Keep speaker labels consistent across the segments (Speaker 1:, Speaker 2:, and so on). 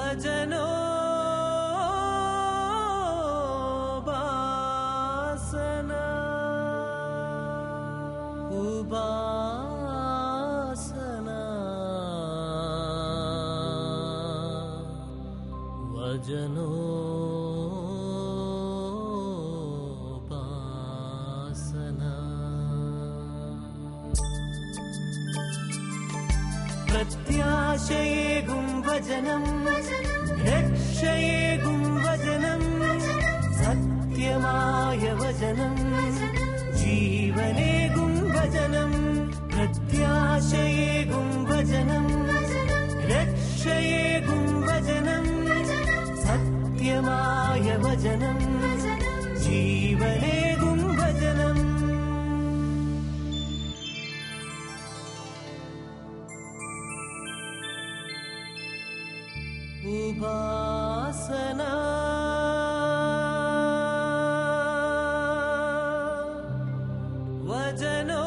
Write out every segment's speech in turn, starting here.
Speaker 1: വചനോ ഉപാസന ഉപാസന വചനോ പ്രത്യാശയേകും വചനം രക്ഷയേകും വചനം സത്യമായ വചനം ജീവനേകും വചനം പ്രത്യാശയേകും വചനം രക്ഷയേകും വചനം സത്യമായ വചനം ജീവനേകും വചനം ഉപാസന വചനോ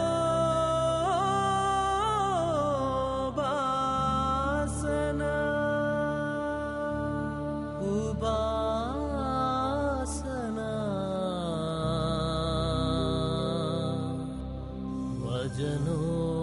Speaker 1: ഉപാസന ഉപാസന വചനോ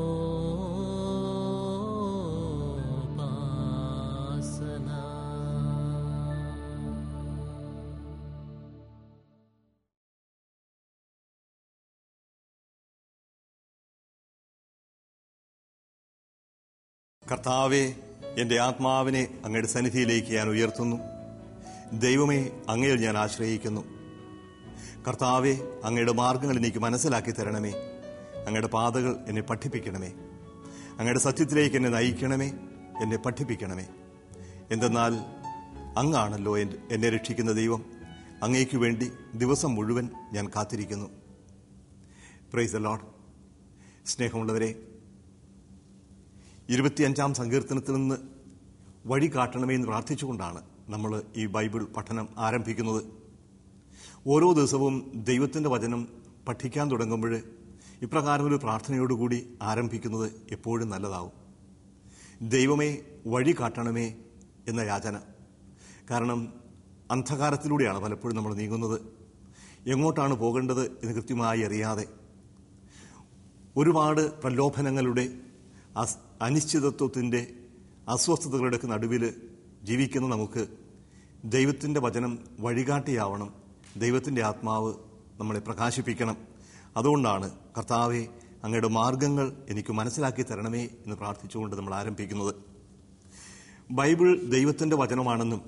Speaker 2: കർത്താവെ എൻ്റെ ആത്മാവിനെ അങ്ങയുടെ സന്നിധിയിലേക്ക് ഞാൻ ഉയർത്തുന്നു ദൈവമേ അങ്ങയിൽ ഞാൻ ആശ്രയിക്കുന്നു കർത്താവെ അങ്ങയുടെ മാർഗങ്ങൾ എനിക്ക് മനസ്സിലാക്കി തരണമേ അങ്ങയുടെ പാതകൾ എന്നെ പഠിപ്പിക്കണമേ അങ്ങയുടെ സത്യത്തിലേക്ക് എന്നെ നയിക്കണമേ എന്നെ പഠിപ്പിക്കണമേ എന്തെന്നാൽ അങ്ങാണല്ലോ എൻ- എന്നെ രക്ഷിക്കുന്ന ദൈവം അങ്ങേക്കു വേണ്ടി ദിവസം മുഴുവൻ ഞാൻ കാത്തിരിക്കുന്നു പ്രൈസ് ദ ലോഡ് സ്നേഹമുള്ളവരെ ഇരുപത്തിയഞ്ചാം സങ്കീർത്തനത്തിൽ നിന്ന് വഴി കാട്ടണമേ എന്ന് പ്രാർത്ഥിച്ചുകൊണ്ടാണ് നമ്മൾ ഈ ബൈബിൾ പഠനം ആരംഭിക്കുന്നത് ഓരോ ദിവസവും ദൈവത്തിൻ്റെ വചനം പഠിക്കാൻ തുടങ്ങുമ്പോൾ ഇപ്രകാരം ഒരു പ്രാർത്ഥനയോടുകൂടി ആരംഭിക്കുന്നത് എപ്പോഴും നല്ലതാവും ദൈവമേ വഴി കാട്ടണമേ എന്ന യാചന കാരണം അന്ധകാരത്തിലൂടെയാണ് പലപ്പോഴും നമ്മൾ നീങ്ങുന്നത് എങ്ങോട്ടാണ് പോകേണ്ടത് എന്ന് കൃത്യമായി അറിയാതെ ഒരുപാട് പ്രലോഭനങ്ങളുടെ അസ്- അനിശ്ചിതത്വത്തിൻ്റെ അസ്വസ്ഥതകളുടെയൊക്കെ നടുവിൽ ജീവിക്കുന്ന നമുക്ക് ദൈവത്തിൻ്റെ വചനം വഴികാട്ടിയാവണം ദൈവത്തിൻ്റെ ആത്മാവ് നമ്മളെ പ്രകാശിപ്പിക്കണം അതുകൊണ്ടാണ് കർത്താവെ അങ്ങയുടെ മാർഗങ്ങൾ എനിക്ക് മനസ്സിലാക്കി തരണമേ എന്ന് പ്രാർത്ഥിച്ചുകൊണ്ട് നമ്മൾ ആരംഭിക്കുന്നത് ബൈബിൾ ദൈവത്തിൻ്റെ വചനമാണെന്നും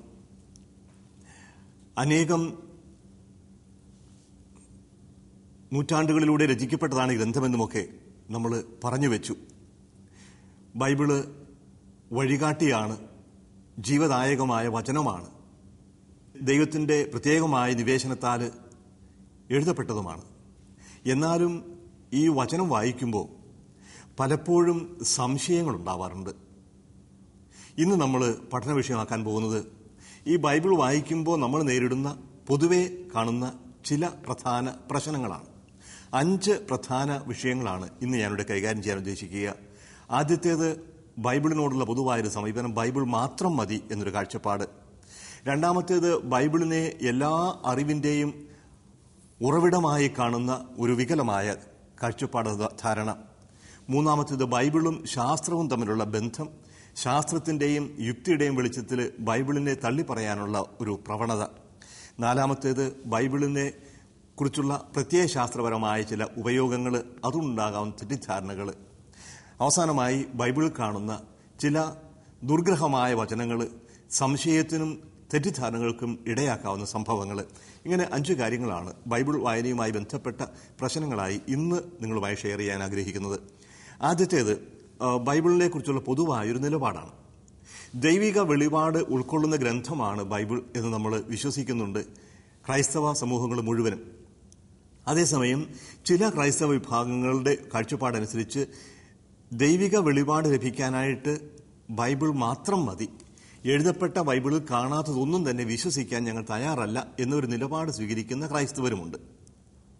Speaker 2: അനേകം നൂറ്റാണ്ടുകളിലൂടെ രചിക്കപ്പെട്ടതാണ് ഈ ഗ്രന്ഥമെന്നുമൊക്കെ നമ്മൾ പറഞ്ഞു വെച്ചു ബൈബിള് വഴികാട്ടിയാണ് ജീവദായകമായ വചനമാണ് ദൈവത്തിൻ്റെ പ്രത്യേകമായ നിവേശനത്താൽ എഴുതപ്പെട്ടതുമാണ് എന്നാലും ഈ വചനം വായിക്കുമ്പോൾ പലപ്പോഴും സംശയങ്ങൾ ഉണ്ടാവാറുണ്ട് ഇന്ന് നമ്മൾ പഠന വിഷയമാക്കാൻ പോകുന്നത് ഈ ബൈബിൾ വായിക്കുമ്പോൾ നമ്മൾ നേരിടുന്ന പൊതുവെ കാണുന്ന ചില പ്രധാന പ്രശ്നങ്ങളാണ് അഞ്ച് പ്രധാന വിഷയങ്ങളാണ് ഇന്ന് ഞാനിവിടെ കൈകാര്യം ചെയ്യാൻ ഉദ്ദേശിക്കുക ആദ്യത്തേത് ബൈബിളിനോടുള്ള പൊതുവായൊരു സമീപനം ബൈബിൾ മാത്രം മതി എന്നൊരു കാഴ്ചപ്പാട് രണ്ടാമത്തേത് ബൈബിളിനെ എല്ലാ അറിവിൻ്റെയും ഉറവിടമായി കാണുന്ന ഒരു വികലമായ കാഴ്ചപ്പാട് ധാരണ മൂന്നാമത്തേത് ബൈബിളും ശാസ്ത്രവും തമ്മിലുള്ള ബന്ധം ശാസ്ത്രത്തിൻ്റെയും യുക്തിയുടെയും വെളിച്ചത്തിൽ ബൈബിളിനെ തള്ളിപ്പറയാനുള്ള ഒരു പ്രവണത നാലാമത്തേത് ബൈബിളിനെ കുറിച്ചുള്ള പ്രത്യയശാസ്ത്രപരമായ ചില ഉപയോഗങ്ങൾ അതുണ്ടാകാവുന്ന തെറ്റിദ്ധാരണകൾ അവസാനമായി ബൈബിളിൽ കാണുന്ന ചില ദുർഗ്രഹമായ വചനങ്ങൾ സംശയത്തിനും തെറ്റിദ്ധാരണകൾക്കും ഇടയാക്കാവുന്ന സംഭവങ്ങൾ ഇങ്ങനെ അഞ്ച് കാര്യങ്ങളാണ് ബൈബിൾ വായനയുമായി ബന്ധപ്പെട്ട പ്രശ്നങ്ങളായി ഇന്ന് നിങ്ങളുമായി ഷെയർ ചെയ്യാൻ ആഗ്രഹിക്കുന്നത് ആദ്യത്തേത് ആ, ബൈബിളിനെ കുറിച്ചുള്ള പൊതുവായൊരു നിലപാടാണ് ദൈവിക വെളിപാട് ഉൾക്കൊള്ളുന്ന ഗ്രന്ഥമാണ് ബൈബിൾ എന്ന് നമ്മൾ വിശ്വസിക്കുന്നുണ്ട് ക്രൈസ്തവ സമൂഹങ്ങൾ മുഴുവനും അതേസമയം ചില ക്രൈസ്തവ വിഭാഗങ്ങളുടെ കാഴ്ചപ്പാടനുസരിച്ച് ദൈവിക വെളിപാട് ലഭിക്കാനായിട്ട് ബൈബിൾ മാത്രം മതി എഴുതപ്പെട്ട ബൈബിളിൽ കാണാത്തതൊന്നും തന്നെ വിശ്വസിക്കാൻ ഞങ്ങൾ തയ്യാറല്ല എന്നൊരു നിലപാട് സ്വീകരിക്കുന്ന ക്രൈസ്തവരുമുണ്ട്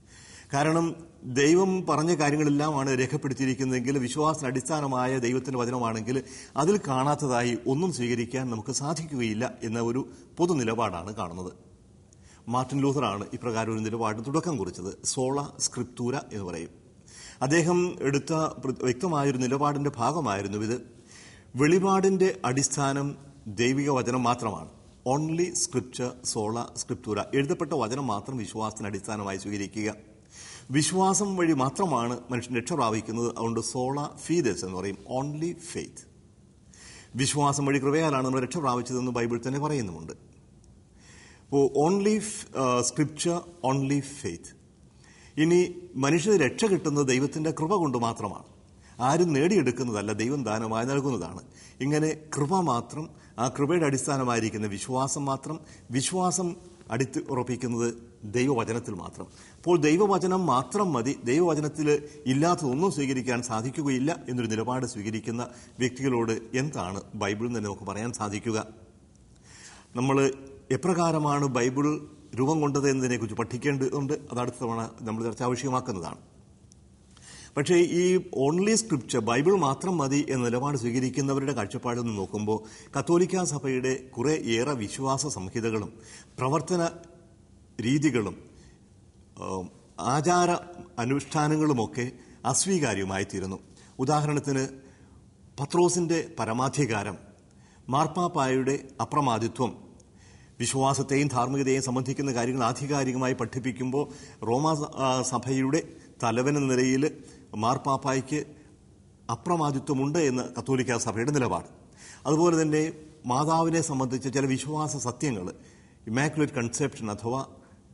Speaker 2: കാരണം ദൈവം പറഞ്ഞ കാര്യങ്ങളെല്ലാമാണ് രേഖപ്പെടുത്തിയിരിക്കുന്നതെങ്കിൽ വിശ്വാസത്തിന് അടിസ്ഥാനമായ ദൈവത്തിന്റെ വചനമാണെങ്കിൽ അതിൽ കാണാത്തതായി ഒന്നും സ്വീകരിക്കാൻ നമുക്ക് സാധിക്കുകയില്ല എന്ന ഒരു പൊതു നിലപാടാണ് കാണുന്നത് മാർട്ടിൻ ലൂഥറാണ് ഇപ്രകാരം ഒരു നിലപാടിന് തുടക്കം കുറിച്ചത് സോള സ്ക്രിപ്തൂര എന്ന് പറയും അദ്ദേഹം എടുത്ത പ്ര- വ്യക്തമായൊരു നിലപാടിന്റെ ഭാഗമായിരുന്നു ഇത് വെളിപാടിന്റെ അടിസ്ഥാനം ദൈവിക വചനം മാത്രമാണ് ഓൺലി സ്ക്രിപ്ചർ സോള സ്ക്രിപ്തൂര എഴുതപ്പെട്ട വചനം മാത്രം വിശ്വാസത്തിന് അടിസ്ഥാനമായി സ്വീകരിക്കുക വിശ്വാസം വഴി മാത്രമാണ് മനുഷ്യൻ രക്ഷ പ്രാപിക്കുന്നത് അതുകൊണ്ട് സോള ഫീദസ് എന്ന് പറയും ഓൺലി ഫെയ്ത്ത് വിശ്വാസം വഴി കൃപയാലാണ് നമ്മൾ രക്ഷ പ്രാപിച്ചതെന്ന് ബൈബിൾ തന്നെ പറയുന്നുമുണ്ട് അപ്പോൾ ഓൺലി സ്ക്രിപ്ചർ ഓൺലി ഫെയ്ത്ത് ഇനി മനുഷ്യന് രക്ഷ കിട്ടുന്നത് ദൈവത്തിന്റെ കൃപ കൊണ്ട് മാത്രമാണ് ആരും നേടിയെടുക്കുന്നതല്ല ദൈവം ദാനമായി നൽകുന്നതാണ് ഇങ്ങനെ കൃപ മാത്രം ആ കൃപയുടെ അടിസ്ഥാനമായിരിക്കുന്ന വിശ്വാസം മാത്രം വിശ്വാസം അടിത്ത് ഉറപ്പിക്കുന്നത് ദൈവവചനത്തിൽ മാത്രം അപ്പോൾ ദൈവവചനം മാത്രം മതി ദൈവവചനത്തിൽ ഇല്ലാത്തതൊന്നും സ്വീകരിക്കാൻ സാധിക്കുകയില്ല എന്നൊരു നിലപാട് സ്വീകരിക്കുന്ന വ്യക്തികളോട് എന്താണ് ബൈബിളിൽ നിന്ന് നമുക്ക് പറയാൻ സാധിക്കുക നമ്മൾ എപ്രകാരമാണ് ബൈബിൾ രൂപം കൊണ്ടത് എന്നതിനെക്കുറിച്ച് പഠിക്കേണ്ടതുണ്ട് അത് അടുത്ത തവണ നമ്മൾ ചർച്ചാ വിഷയമാക്കുന്നതാണ് പക്ഷേ ഈ ഓൺലി സ്ക്രിപ്ചർ ബൈബിൾ മാത്രം മതി എന്ന നിലപാട് സ്വീകരിക്കുന്നവരുടെ കാഴ്ചപ്പാടിൽ നിന്ന് നോക്കുമ്പോൾ കത്തോലിക്ക സഭയുടെ കുറെ ഏറെ വിശ്വാസ സംഹിതകളും പ്രവർത്തന രീതികളും ഏഹ്, ആചാര അനുഷ്ഠാനങ്ങളുമൊക്കെ അസ്വീകാര്യമായി തീരുന്നു ഉദാഹരണത്തിന് പത്രോസിന്റെ പരമാധികാരം മാർപ്പാപ്പായുടെ അപ്രമാദിത്വം വിശ്വാസത്തെയും ധാർമ്മികതയെയും സംബന്ധിക്കുന്ന കാര്യങ്ങൾ ആധികാരികമായി പഠിപ്പിക്കുമ്പോൾ റോമാ സ- ആ, സഭയുടെ തലവൻ എന്ന നിലയിൽ മാർപ്പാപ്പായ്ക്ക് അപ്രമാദിത്വമുണ്ട് എന്ന് കത്തോലിക്ക സഭയുടെ നിലപാട് അതുപോലെ തന്നെ മാതാവിനെ സംബന്ധിച്ച ചില വിശ്വാസ സത്യങ്ങൾ ഇമാക്കുലേറ്റ് കൺസെപ്ഷൻ അഥവാ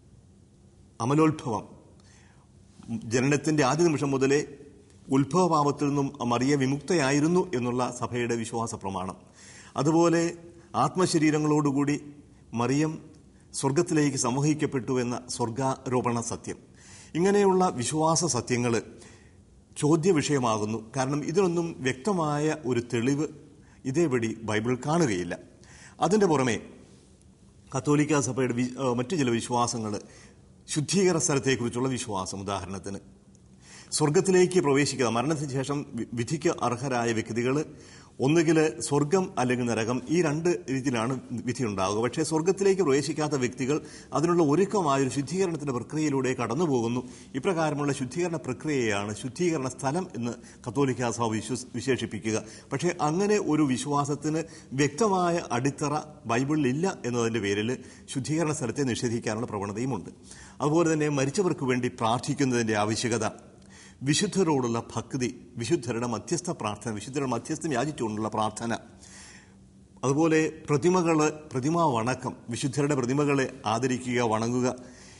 Speaker 2: അമലോത്ഭവം ജനനത്തിന്റെ ആദ്യ നിമിഷം മുതലേ ഉത്ഭവഭാവത്തിൽ നിന്നും മറിയ വിമുക്തയായിരുന്നു എന്നുള്ള സഭയുടെ വിശ്വാസ പ്രമാണം അതുപോലെ ആത്മശരീരങ്ങളോടുകൂടി മറിയം സ്വർഗത്തിലേക്ക് സമൂഹിക്കപ്പെട്ടു എന്ന സ്വർഗാരോപണ സത്യം ഇങ്ങനെയുള്ള വിശ്വാസ സത്യങ്ങൾ ചോദ്യ വിഷയമാകുന്നു കാരണം ഇതിനൊന്നും വ്യക്തമായ ഒരു തെളിവ് ഇതേപടി ബൈബിൾ കാണുകയില്ല അതിന്റെ പുറമെ കത്തോലിക്ക സഭയുടെ വി- ഏഹ് മറ്റു ചില വിശ്വാസങ്ങൾ ശുദ്ധീകരണ സ്ഥലത്തെക്കുറിച്ചുള്ള വിശ്വാസം ഉദാഹരണത്തിന് സ്വർഗത്തിലേക്ക് പ്രവേശിക്കുക മരണത്തിന് ശേഷം വി- വിധിക്ക് അർഹരായ വ്യക്തികൾ ഒന്നുകിൽ സ്വർഗം അല്ലെങ്കിൽ നരകം ഈ രണ്ട് രീതിയിലാണ് വിധി ഉണ്ടാകുക പക്ഷേ സ്വർഗത്തിലേക്ക് പ്രവേശിക്കാത്ത വ്യക്തികൾ അതിനുള്ള ഒരുക്കമായ ഒരു ശുദ്ധീകരണത്തിന്റെ പ്രക്രിയയിലൂടെ കടന്നു പോകുന്നു ഇപ്രകാരമുള്ള ശുദ്ധീകരണ പ്രക്രിയയാണ് ശുദ്ധീകരണ സ്ഥലം എന്ന് കത്തോലിക്ക സഭ വിശ്വസ് വിശേഷിപ്പിക്കുക പക്ഷേ അങ്ങനെ ഒരു വിശ്വാസത്തിന് വ്യക്തമായ അടിത്തറ ബൈബിളിൽ ഇല്ല എന്നതിന്റെ പേരിൽ ശുദ്ധീകരണ സ്ഥലത്തെ നിഷേധിക്കാനുള്ള പ്രവണതയുമുണ്ട് അതുപോലെ തന്നെ മരിച്ചവർക്ക് വേണ്ടി പ്രാർത്ഥിക്കുന്നതിന്റെ ആവശ്യകത വിശുദ്ധരോടുള്ള ഭക്തി വിശുദ്ധരുടെ മധ്യസ്ഥ പ്രാർത്ഥന വിശുദ്ധരുടെ മധ്യസ്ഥം യാചിച്ചുകൊണ്ടുള്ള പ്രാർത്ഥന അതുപോലെ പ്രതിമകള് പ്രതിമാ വണക്കം വിശുദ്ധരുടെ പ്രതിമകളെ ആദരിക്കുക വണങ്ങുക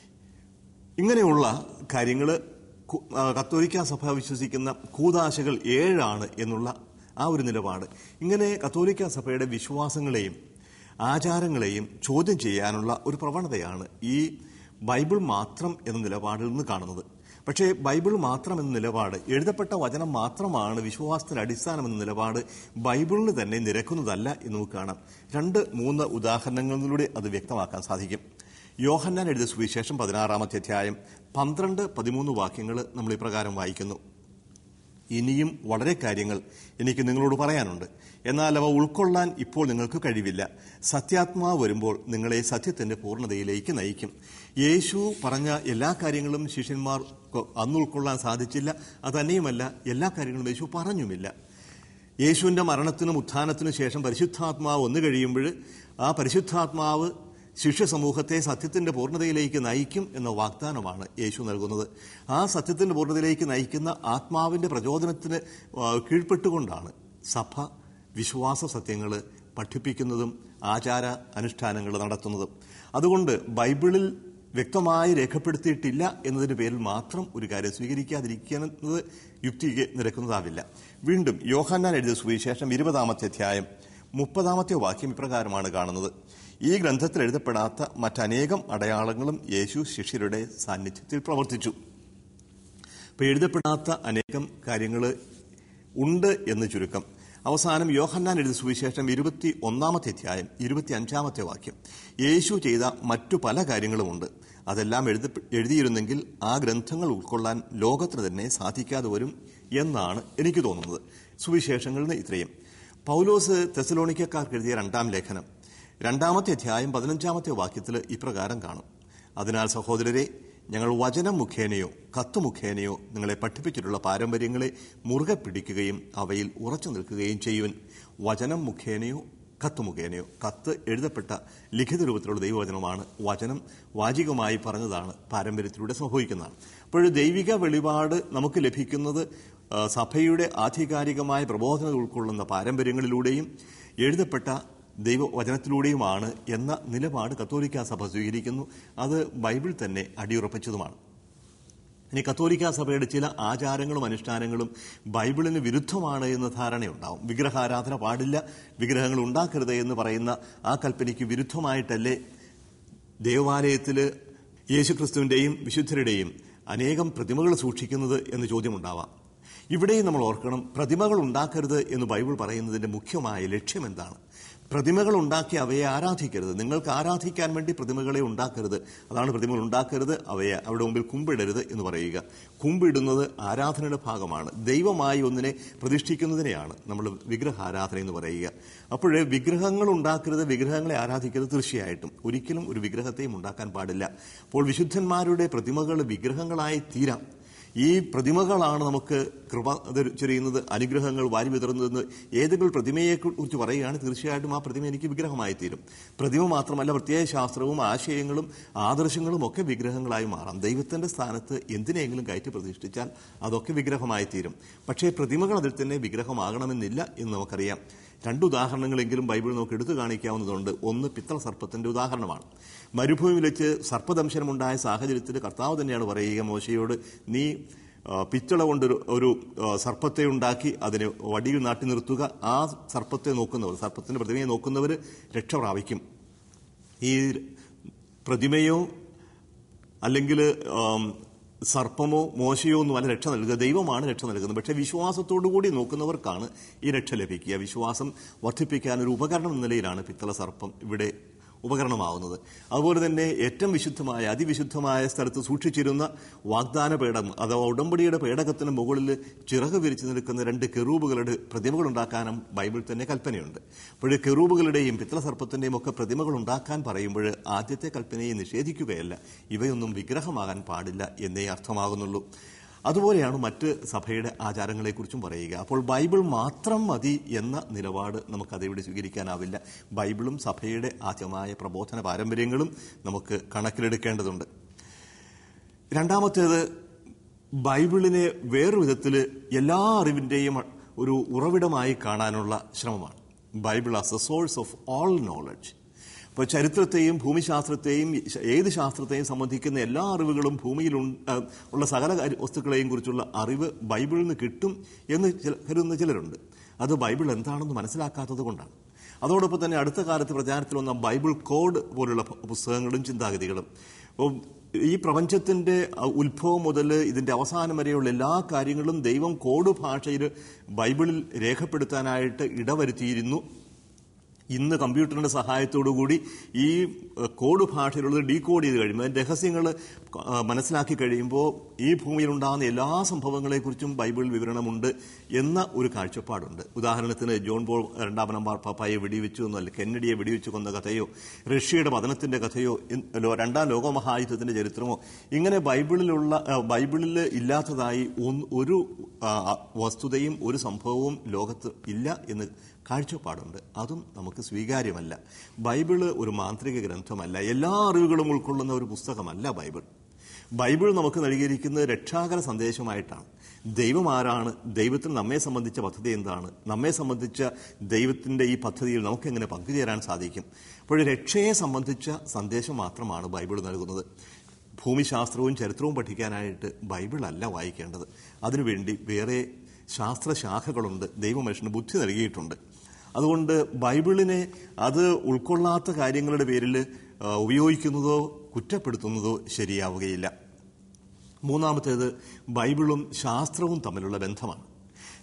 Speaker 2: ഇങ്ങനെയുള്ള കാര്യങ്ങൾ കത്തോലിക്ക സഭ വിശ്വസിക്കുന്ന കൂതാശകൾ ഏഴാണ് എന്നുള്ള ആ ഒരു നിലപാട് ഇങ്ങനെ കത്തോലിക്ക സഭയുടെ വിശ്വാസങ്ങളെയും ആചാരങ്ങളെയും ചോദ്യം ചെയ്യാനുള്ള ഒരു പ്രവണതയാണ് ഈ ബൈബിൾ മാത്രം എന്ന നിലപാടിൽ നിന്ന് കാണുന്നത് പക്ഷേ ബൈബിൾ മാത്രം എന്ന നിലപാട് എഴുതപ്പെട്ട വചനം മാത്രമാണ് വിശ്വാസത്തിന്റെ അടിസ്ഥാനം എന്ന നിലപാട് ബൈബിളിന് തന്നെ നിരക്കുന്നതല്ല എന്ന് നമുക്ക് കാണാം രണ്ട് മൂന്ന് ഉദാഹരണങ്ങളിലൂടെ അത് വ്യക്തമാക്കാൻ സാധിക്കും യോഹന്നാൻ എഴുതിയ സുവിശേഷം പതിനാറാമത്തെ അധ്യായം പന്ത്രണ്ട് പതിമൂന്ന് വാക്യങ്ങൾ നമ്മൾ ഇപ്രകാരം വായിക്കുന്നു ഇനിയും വളരെ കാര്യങ്ങൾ എനിക്ക് നിങ്ങളോട് പറയാനുണ്ട് എന്നാൽ അവ ഉൾക്കൊള്ളാൻ ഇപ്പോൾ നിങ്ങൾക്ക് കഴിവില്ല സത്യാത്മാവ് വരുമ്പോൾ നിങ്ങളെ സത്യത്തിന്റെ പൂർണ്ണതയിലേക്ക് നയിക്കും യേശു പറഞ്ഞ എല്ലാ കാര്യങ്ങളും ശിഷ്യന്മാർ അന്ന് ഉൾക്കൊള്ളാൻ സാധിച്ചില്ല അതന്നെയുമല്ല എല്ലാ കാര്യങ്ങളും യേശു പറഞ്ഞുമില്ല യേശുവിന്റെ മരണത്തിനും ഉത്ഥാനത്തിനും ശേഷം പരിശുദ്ധാത്മാവ് വന്നു കഴിയുമ്പോൾ ആ പരിശുദ്ധാത്മാവ് ശിഷ്യ സമൂഹത്തെ സത്യത്തിന്റെ പൂർണ്ണതയിലേക്ക് നയിക്കും എന്ന വാഗ്ദാനമാണ് യേശു നൽകുന്നത് ആ സത്യത്തിന്റെ പൂർണ്ണതയിലേക്ക് നയിക്കുന്ന ആത്മാവിന്റെ പ്രചോദനത്തിന് ആ, കീഴ്പ്പെട്ടുകൊണ്ടാണ് സഭ വിശ്വാസ സത്യങ്ങൾ പഠിപ്പിക്കുന്നതും ആചാര അനുഷ്ഠാനങ്ങൾ നടത്തുന്നതും അതുകൊണ്ട് ബൈബിളിൽ വ്യക്തമായി രേഖപ്പെടുത്തിയിട്ടില്ല എന്നതിന്റെ പേരിൽ മാത്രം ഒരു കാര്യം സ്വീകരിക്കാതിരിക്കുന്നത് യുക്തിക്ക് നിരക്കുന്നതാവില്ല വീണ്ടും യോഹന്നാൻ എഴുതിയ സുവിശേഷം ഇരുപതാമത്തെ അധ്യായം മുപ്പതാമത്തെ വാക്യം ഇപ്രകാരമാണ് കാണുന്നത് ഈ ഗ്രന്ഥത്തിൽ എഴുതപ്പെടാത്ത മറ്റനേകം അടയാളങ്ങളും യേശു ശിഷ്യരുടെ സാന്നിധ്യത്തിൽ പ്രവർത്തിച്ചു ഇപ്പൊ എഴുതപ്പെടാത്ത അനേകം കാര്യങ്ങൾ ഉണ്ട് എന്ന് ചുരുക്കം അവസാനം യോഹന്നാൻ എഴുതിയ സുവിശേഷം ഇരുപത്തി ഒന്നാമത്തെ അധ്യായം ഇരുപത്തി അഞ്ചാമത്തെ വാക്യം യേശു ചെയ്ത മറ്റു പല കാര്യങ്ങളുമുണ്ട് അതെല്ലാം എഴുതി എഴുതിയിരുന്നെങ്കിൽ ആ ഗ്രന്ഥങ്ങൾ ഉൾക്കൊള്ളാൻ ലോകത്തിന് തന്നെ സാധിക്കാതെ വരും എന്നാണ് എനിക്ക് തോന്നുന്നത് സുവിശേഷങ്ങളിൽ നിന്ന് ഇത്രയും പൗലോസ് തെസലോണിക്കക്കാർക്ക് എഴുതിയ രണ്ടാം ലേഖനം രണ്ടാമത്തെ അധ്യായം പതിനഞ്ചാമത്തെ വാക്യത്തിൽ ഇപ്രകാരം കാണും അതിനാൽ സഹോദരരെ ഞങ്ങൾ വചനം മുഖേനയോ കത്ത് മുഖേനയോ നിങ്ങളെ പഠിപ്പിച്ചിട്ടുള്ള പാരമ്പര്യങ്ങളെ മുറുകെ പിടിക്കുകയും അവയിൽ ഉറച്ചു നിൽക്കുകയും ചെയ്യുവൻ വചനം മുഖേനയോ കത്ത് മുഖേനയോ കത്ത് എഴുതപ്പെട്ട ലിഖിത രൂപത്തിലുള്ള ദൈവവചനമാണ് വചനം വാചികമായി പറഞ്ഞതാണ് പാരമ്പര്യത്തിലൂടെ സംഭവിക്കുന്നതാണ് അപ്പോൾ ദൈവിക വെളിപാട് നമുക്ക് ലഭിക്കുന്നത് ആ, സഭയുടെ ആധികാരികമായ പ്രബോധനം ഉൾക്കൊള്ളുന്ന പാരമ്പര്യങ്ങളിലൂടെയും എഴുതപ്പെട്ട ദൈവവചനത്തിലൂടെയുമാണ് എന്ന നിലപാട് കത്തോലിക്ക സഭ സ്വീകരിക്കുന്നു അത് ബൈബിൾ തന്നെ അടിയുറപ്പിച്ചതുമാണ് ഇനി കത്തോലിക്ക സഭയുടെ ചില ആചാരങ്ങളും അനുഷ്ഠാനങ്ങളും ബൈബിളിന് വിരുദ്ധമാണ് എന്ന ധാരണയുണ്ടാവും വിഗ്രഹാരാധന പാടില്ല വിഗ്രഹങ്ങൾ ഉണ്ടാക്കരുത് എന്ന് പറയുന്ന ആ കൽപ്പനയ്ക്ക് വിരുദ്ധമായിട്ടല്ലേ ദേവാലയത്തിൽ യേശുക്രിസ്തുവിൻ്റെയും വിശുദ്ധരുടെയും അനേകം പ്രതിമകൾ സൂക്ഷിക്കുന്നത് എന്ന് ചോദ്യമുണ്ടാവാം ഇവിടെയും നമ്മൾ ഓർക്കണം പ്രതിമകൾ ഉണ്ടാക്കരുത് എന്ന് ബൈബിൾ പറയുന്നതിന്റെ മുഖ്യമായ ലക്ഷ്യം എന്താണ് പ്രതിമകൾ ഉണ്ടാക്കി അവയെ ആരാധിക്കരുത് നിങ്ങൾക്ക് ആരാധിക്കാൻ വേണ്ടി പ്രതിമകളെ ഉണ്ടാക്കരുത് അതാണ് പ്രതിമകൾ ഉണ്ടാക്കരുത് അവയെ അവിടെ മുമ്പിൽ കുമ്പിടരുത് എന്ന് പറയുക കുമ്പിടുന്നത് ആരാധനയുടെ ഭാഗമാണ് ദൈവമായി ഒന്നിനെ പ്രതിഷ്ഠിക്കുന്നതിനെയാണ് നമ്മൾ വിഗ്രഹാരാധന എന്ന് പറയുക അപ്പോഴേ വിഗ്രഹങ്ങൾ ഉണ്ടാക്കരുത് വിഗ്രഹങ്ങളെ ആരാധിക്കരുത് തീർച്ചയായിട്ടും ഒരിക്കലും ഒരു വിഗ്രഹത്തെയും ഉണ്ടാക്കാൻ പാടില്ല അപ്പോൾ വിശുദ്ധന്മാരുടെ പ്രതിമകൾ വിഗ്രഹങ്ങളായി തീരാം ഈ പ്രതിമകളാണ് നമുക്ക് കൃപ അത് ചൊരിയുന്നത് അനുഗ്രഹങ്ങൾ വാരി വിതറുന്നതെന്ന് ഏതെങ്കിലും പ്രതിമയെ കുറിച്ച് പറയുകയാണ് തീർച്ചയായിട്ടും ആ പ്രതിമ എനിക്ക് വിഗ്രഹമായി തീരും പ്രതിമ മാത്രമല്ല പ്രത്യേക ശാസ്ത്രവും ആശയങ്ങളും ആദർശങ്ങളും ഒക്കെ വിഗ്രഹങ്ങളായി മാറാം ദൈവത്തിന്റെ സ്ഥാനത്ത് എന്തിനെങ്കിലും കയറ്റി പ്രതിഷ്ഠിച്ചാൽ അതൊക്കെ വിഗ്രഹമായി തീരും പക്ഷേ പ്രതിമകൾ അതിൽ തന്നെ വിഗ്രഹമാകണമെന്നില്ല എന്ന് നമുക്കറിയാം രണ്ട് ഉദാഹരണങ്ങളെങ്കിലും ബൈബിൾ നമുക്ക് എടുത്തു കാണിക്കാവുന്നതുണ്ട് ഒന്ന് പിത്തള സർപ്പത്തിന്റെ ഉദാഹരണമാണ് മരുഭൂമിയിൽ വെച്ച് സർപ്പദംശനമുണ്ടായ സാഹചര്യത്തിൽ കർത്താവ് തന്നെയാണ് പറയുക മോശയോട് നീ ആ, പിച്ചള കൊണ്ട് ഒരു- ഒരു ആ, സർപ്പത്തെ ഉണ്ടാക്കി അതിനെ വടിയിൽ നാട്ടി നിർത്തുക ആ സർപ്പത്തെ നോക്കുന്നവർ സർപ്പത്തിന്റെ പ്രതിമയെ നോക്കുന്നവർ രക്ഷ പ്രാപിക്കും ഈ പ്രതിമയോ അല്ലെങ്കിൽ ആം, സർപ്പമോ മോശയോ ഒന്നുമല്ല രക്ഷ നൽകുക ദൈവമാണ് രക്ഷ നൽകുന്നത് പക്ഷേ വിശ്വാസത്തോടു കൂടി നോക്കുന്നവർക്കാണ് ഈ രക്ഷ ലഭിക്കുക വിശ്വാസം വർദ്ധിപ്പിക്കാൻ ഒരു ഉപകരണം എന്ന നിലയിലാണ് പിത്തള സർപ്പം ഇവിടെ ഉപകരണമാവുന്നത് അതുപോലെ തന്നെ ഏറ്റവും വിശുദ്ധമായ അതിവിശുദ്ധമായ സ്ഥലത്ത് സൂക്ഷിച്ചിരുന്ന വാഗ്ദാന പേടകം അഥവാ ഉടമ്പടിയുടെ പേടകത്തിന് മുകളിൽ ചിറക് വിരിച്ചു നിൽക്കുന്ന രണ്ട് കെറൂബുകളുടെ പ്രതിമകൾ ഉണ്ടാക്കാനും ബൈബിൾ തന്നെ കൽപ്പനയുണ്ട് അപ്പോൾ കെറൂബുകളുടെയും പിത്തള സർപ്പത്തിന്റെയും ഒക്കെ പ്രതിമകൾ ഉണ്ടാക്കാൻ പറയുമ്പോൾ ആദ്യത്തെ കൽപ്പനയെ നിഷേധിക്കുകയല്ല ഇവയൊന്നും വിഗ്രഹമാകാൻ പാടില്ല എന്നേ അർത്ഥമാകുന്നുള്ളൂ അതുപോലെയാണ് മറ്റ് സഭയുടെ ആചാരങ്ങളെക്കുറിച്ചും പറയുക അപ്പോൾ ബൈബിൾ മാത്രം മതി എന്ന നിലപാട് നമുക്ക് അതിവിടെ സ്വീകരിക്കാനാവില്ല ബൈബിളും സഭയുടെ ആദ്യമായ പ്രബോധന പാരമ്പര്യങ്ങളും നമുക്ക് കണക്കിലെടുക്കേണ്ടതുണ്ട് രണ്ടാമത്തേത് ബൈബിളിനെ വേറൊരു വിധത്തിൽ എല്ലാ അറിവിന്റെയും ഒരു ഉറവിടമായി കാണാനുള്ള ശ്രമമാണ് Bible as a source of all knowledge ഇപ്പോൾ ചരിത്രത്തെയും ഭൂമിശാസ്ത്രത്തെയും ഏത് ശാസ്ത്രത്തെയും സംബന്ധിക്കുന്ന എല്ലാ അറിവുകളും ഭൂമിയിൽ ഉൺ- ആ, ഉള്ള സകല കാര്യ- വസ്തുക്കളെയും കുറിച്ചുള്ള അറിവ് ബൈബിളിൽ നിന്ന് കിട്ടും എന്ന് ചില- കരുതുന്ന ചിലരുണ്ട് അത് ബൈബിൾ എന്താണെന്ന് മനസ്സിലാക്കാത്തത് കൊണ്ടാണ് അതോടൊപ്പം തന്നെ അടുത്ത കാലത്ത് പ്രചാരത്തിൽ വന്ന ബൈബിൾ കോഡ് പോലുള്ള പ- പുസ്തകങ്ങളും ചിന്താഗതികളും അപ്പോൾ ഈ പ്രപഞ്ചത്തിന്റെ അഹ്, ഉത്ഭവം മുതൽ ഇതിന്റെ അവസാനം വരെയുള്ള എല്ലാ കാര്യങ്ങളും ദൈവം കോഡ് ഭാഷയിൽ ബൈബിളിൽ രേഖപ്പെടുത്താനായിട്ട് ഇടവരുത്തിയിരുന്നു ഇന്ന് കമ്പ്യൂട്ടറിന്റെ സഹായത്തോടു കൂടി ഈ ഏഹ്, കോഡ് ഭാഷയിലുള്ളത് ഡീകോഡ് ചെയ്ത് കഴിയുമ്പോൾ അതിന്റെ രഹസ്യങ്ങൾ ഏഹ്, മനസ്സിലാക്കി കഴിയുമ്പോൾ ഈ ഭൂമിയിൽ ഉണ്ടാകുന്ന എല്ലാ സംഭവങ്ങളെക്കുറിച്ചും ബൈബിളിൽ വിവരണമുണ്ട് എന്ന ഒരു കാഴ്ചപ്പാടുണ്ട് ഉദാഹരണത്തിന് ജോൺ പോൾ രണ്ടാം നമ്പർ പപ്പായെ വെടിവെച്ചു എന്നല്ല കെന്നഡിയെ വെടിവെച്ചു കൊന്ന കഥയോ റഷ്യയുടെ പതനത്തിന്റെ കഥയോ ഇൻ- ലോ- രണ്ടാം ലോകമഹായുദ്ധത്തിന്റെ ചരിത്രമോ ഇങ്ങനെ ബൈബിളിലുള്ള ഏഹ്, ബൈബിളിൽ ഇല്ലാത്തതായി ഒന്ന് ഒരു ആ, വസ്തുതയും ഒരു സംഭവവും ലോകത്ത് ഇല്ല എന്ന് കാഴ്ചപ്പാടുണ്ട് അതും നമുക്ക് സ്വീകാര്യമല്ല ബൈബിള് ഒരു മാന്ത്രിക ഗ്രന്ഥമല്ല എല്ലാ അറിവുകളും ഉൾക്കൊള്ളുന്ന ഒരു പുസ്തകമല്ല ബൈബിൾ ബൈബിൾ നമുക്ക് നൽകിയിരിക്കുന്നത് രക്ഷാകര സന്ദേശമായിട്ടാണ് ദൈവം ആരാണ് ദൈവത്തിന് നമ്മെ സംബന്ധിച്ച പദ്ധതി എന്താണ് നമ്മെ സംബന്ധിച്ച ദൈവത്തിന്റെ ഈ പദ്ധതിയിൽ നമുക്ക് എങ്ങനെ പങ്കുചേരാൻ സാധിക്കും അപ്പോൾ രക്ഷയെ സംബന്ധിച്ച സന്ദേശം മാത്രമാണ് ബൈബിൾ നൽകുന്നത് ഭൂമിശാസ്ത്രവും ചരിത്രവും പഠിക്കാനായിട്ട് ബൈബിൾ അല്ല വായിക്കേണ്ടത് അതിനുവേണ്ടി വേറെ ശാസ്ത്രശാഖകളുണ്ട് ദൈവമനുഷ്യന് ബുദ്ധി നൽകിയിട്ടുണ്ട് അതുകൊണ്ട് ബൈബിളിനെ അത് ഉൾക്കൊള്ളാത്ത കാര്യങ്ങളുടെ പേരിൽ ആ, ഉപയോഗിക്കുന്നതോ കുറ്റപ്പെടുത്തുന്നതോ ശരിയാവുകയില്ല മൂന്നാമത്തേത് ബൈബിളും ശാസ്ത്രവും തമ്മിലുള്ള ബന്ധമാണ്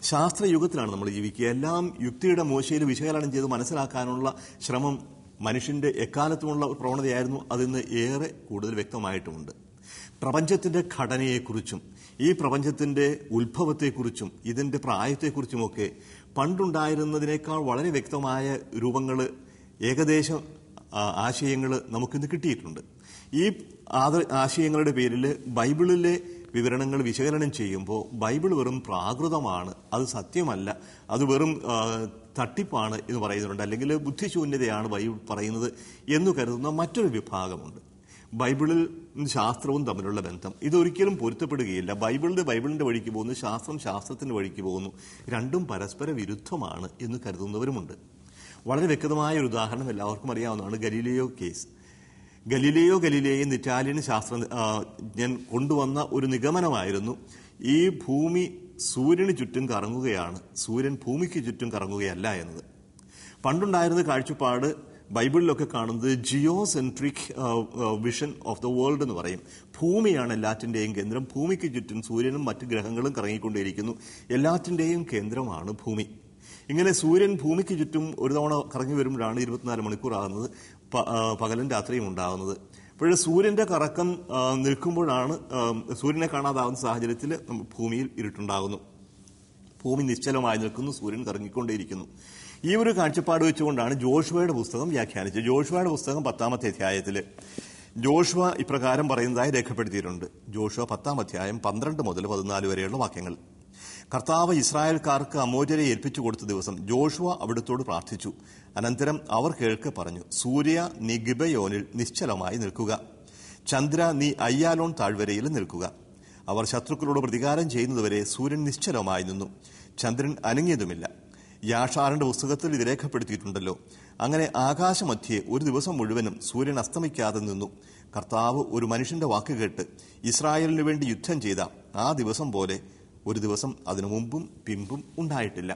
Speaker 2: ശാസ്ത്രയുഗത്തിലാണ് നമ്മൾ ജീവിക്കുക എല്ലാം യുക്തിയുടെ മോശയിൽ വിശകലനം ചെയ്ത് മനസ്സിലാക്കാനുള്ള ശ്രമം മനുഷ്യന്റെ എക്കാലത്തുമുള്ള ഒരു പ്രവണതയായിരുന്നു അതിന്ന് ഏറെ കൂടുതൽ വ്യക്തമായിട്ടുമുണ്ട് പ്രപഞ്ചത്തിന്റെ ഘടനയെക്കുറിച്ചും ഈ പ്രപഞ്ചത്തിന്റെ ഉത്ഭവത്തെക്കുറിച്ചും ഇതിന്റെ പ്രായത്തെക്കുറിച്ചുമൊക്കെ പണ്ടുണ്ടായിരുന്നതിനേക്കാൾ വളരെ വ്യക്തമായ രൂപങ്ങൾ ഏകദേശം ആശയങ്ങൾ നമുക്കിന്ന് കിട്ടിയിട്ടുണ്ട് ഈ ആദ- ആശയങ്ങളുടെ പേരിൽ ബൈബിളിലെ വിവരണങ്ങൾ വിശകലനം ചെയ്യുമ്പോൾ ബൈബിൾ വെറും പ്രാകൃതമാണ് അത് സത്യമല്ല അത് വെറും ആ, തട്ടിപ്പാണ് എന്ന് പറയുന്നുണ്ട് അല്ലെങ്കിൽ ബുദ്ധിശൂന്യതയാണ് ബൈബിൾ പറയുന്നത് എന്ന് കരുതുന്ന മറ്റൊരു വിഭാഗമുണ്ട് ബൈബിളിൽ ശാസ്ത്രവും തമ്മിലുള്ള ബന്ധം ഇതൊരിക്കലും പൊരുത്തപ്പെടുകയില്ല ബൈബിളിന്റെ ബൈബിളിന്റെ വഴിക്ക് പോകുന്നു ശാസ്ത്രം ശാസ്ത്രത്തിന്റെ വഴിക്ക് പോകുന്നു രണ്ടും പരസ്പര വിരുദ്ധമാണ് എന്ന് കരുതുന്നവരുമുണ്ട് വളരെ വ്യക്തമായ ഒരു ഉദാഹരണം എല്ലാവർക്കും അറിയാവുന്നതാണ് ഗലീലിയോ കേസ് ഗലീലിയോ ഗലീലിയോ എന്ന ഇറ്റാലിയൻ ശാസ്ത്രജ്ഞൻ കൊണ്ടുവന്ന ഒരു നിഗമനമായിരുന്നു ഈ ഭൂമി സൂര്യന് ചുറ്റും കറങ്ങുകയാണ് സൂര്യൻ ഭൂമിക്ക് ചുറ്റും കറങ്ങുകയല്ല എന്നത് പണ്ടുണ്ടായിരുന്ന കാഴ്ചപ്പാട് ബൈബിളിലൊക്കെ കാണുന്നത് geocentric vision of the world എന്ന് പറയും ഭൂമിയാണ് എല്ലാറ്റിൻ്റെയും കേന്ദ്രം ഭൂമിക്ക് ചുറ്റും സൂര്യനും മറ്റ് ഗ്രഹങ്ങളും കറങ്ങിക്കൊണ്ടേയിരിക്കുന്നു എല്ലാറ്റിൻ്റെയും കേന്ദ്രമാണ് ഭൂമി ഇങ്ങനെ സൂര്യൻ ഭൂമിക്ക് ചുറ്റും ഒരു തവണ കറങ്ങി വരുമ്പോഴാണ് ഇരുപത്തിനാല് മണിക്കൂർ ആകുന്നത് പ- ആ, പകലും രാത്രിയും ഉണ്ടാകുന്നത് അപ്പോഴേ സൂര്യന്റെ കറക്കം ആ, നിൽക്കുമ്പോഴാണ് ആ, സൂര്യനെ കാണാതാവുന്ന സാഹചര്യത്തിൽ നമ്മ- ഭൂമിയിൽ ഇരുട്ടുണ്ടാകുന്നു ഭൂമി നിശ്ചലമായി നിൽക്കുന്നു സൂര്യൻ കറങ്ങിക്കൊണ്ടേയിരിക്കുന്നു ഈ ഒരു കാഴ്ചപ്പാട് വെച്ചുകൊണ്ടാണ് ജോഷുവയുടെ പുസ്തകം വ്യാഖ്യാനിച്ചത് ജോഷുവയുടെ പുസ്തകം പത്താമത്തെ അധ്യായത്തിൽ ജോഷുവ ഇപ്രകാരം പറയുന്നതായി രേഖപ്പെടുത്തിയിട്ടുണ്ട് ജോഷുവ പത്താം അധ്യായം പന്ത്രണ്ട് മുതൽ പതിനാല് വരെയുള്ള വാക്യങ്ങൾ കർത്താവ് ഇസ്രായേൽക്കാർക്ക് അമോചരെ ഏൽപ്പിച്ചു കൊടുത്ത ദിവസം ജോഷുവ അവിടുത്തോട് പ്രാർത്ഥിച്ചു അനന്തരം അവർ കേൾക്കെ പറഞ്ഞു സൂര്യ നീ ഗിബയോനിൽ നിശ്ചലമായി നിൽക്കുക ചന്ദ്ര നീ അയ്യാലോൺ താഴ്വരയിൽ നിൽക്കുക അവർ ശത്രുക്കളോട് പ്രതികാരം ചെയ്യുന്നതുവരെ സൂര്യൻ നിശ്ചലമായി നിന്നു ചന്ദ്രൻ അനങ്ങിയതുമില്ല യാഷാറിന്റെ പുസ്തകത്തിൽ ഇത് രേഖപ്പെടുത്തിയിട്ടുണ്ടല്ലോ അങ്ങനെ ആകാശമധ്യേ ഒരു ദിവസം മുഴുവനും സൂര്യൻ അസ്തമിക്കാതെ നിന്നു കർത്താവ് ഒരു മനുഷ്യന്റെ വാക്ക് കേട്ട് ഇസ്രായേലിനു വേണ്ടി യുദ്ധം ചെയ്ത ആ ദിവസം പോലെ ഒരു ദിവസം അതിനു മുമ്പും പിമ്പും ഉണ്ടായിട്ടില്ല